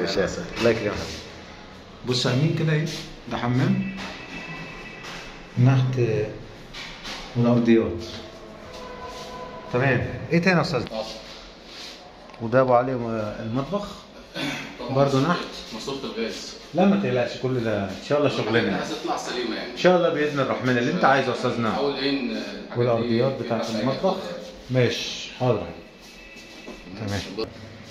يا شيخ الله يكرمك بص يا امين كده ايه ده حمام نحت والارضيات تمام ايه تاني يا استاذ وده ابو علي المطبخ برضه نحت ماسوره الغاز لا ما تقلقش كل ده ان شاء الله شغلنا عايز تطلع سليمه يعني ان شاء الله باذن الرحمن اللي انت عايزه يا استاذنا اول عين الحاجات دي والارضيات في بتاعت مساجد. المطبخ ماشي حاضر تمام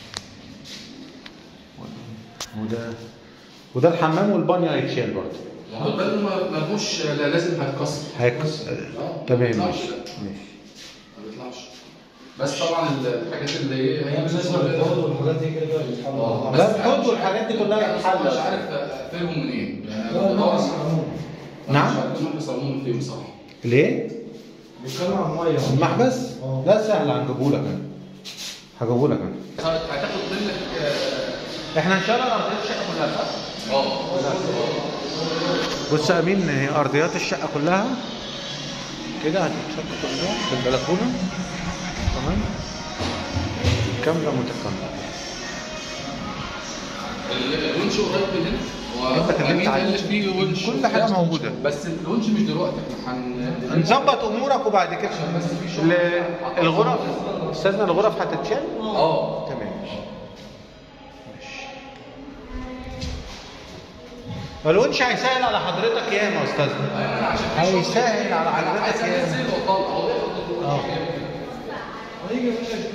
وده وده الحمام والبانيو هيتشال برضه هو ده ما- ملهوش لا لازم هيتكسر هيكس آه، تمام ما بيطلعش ماشي لا، ماشي ما بيطلعش بس طبعا الحاجات اللي هي هي بالنسبه للفوضى والحاجات دي كده بقى بيتحل مع بعض. لا الفوضى والحاجات دي كلها أنا هتتحل. مش عارف اقفلهم منين يعني لا، بدور لا، على- نعم. مش عارف هم يصمموا فين بصراحه ليه؟ بيتكلم عن ميه المحبس؟ اه. لا سهل هنجيبه لك انا هجيبه لك انا هتاخد منك اه احنا ان شاء الله ارضيات الشقه كلها صح؟ اه بص يا امين هي ارضيات الشقه كلها كده هتتشق كلها في البلكونه تمام كامله متكامله الونش قريب من هنا هو انت كلمت أمين عليه. قال لي في ونش كل حاجة موجودة. بس الونش مش دلوقتي احنا هن نظبط امورك وبعد كده بس في شغل ال- الغرف استاذنا الغرف هتتشال اه تمام ماشي الونش هيسهل على حضرتك ياما يا استاذنا هيسهل على عايز حضرتك ياما انزل واطلع اه هيجي يا باشا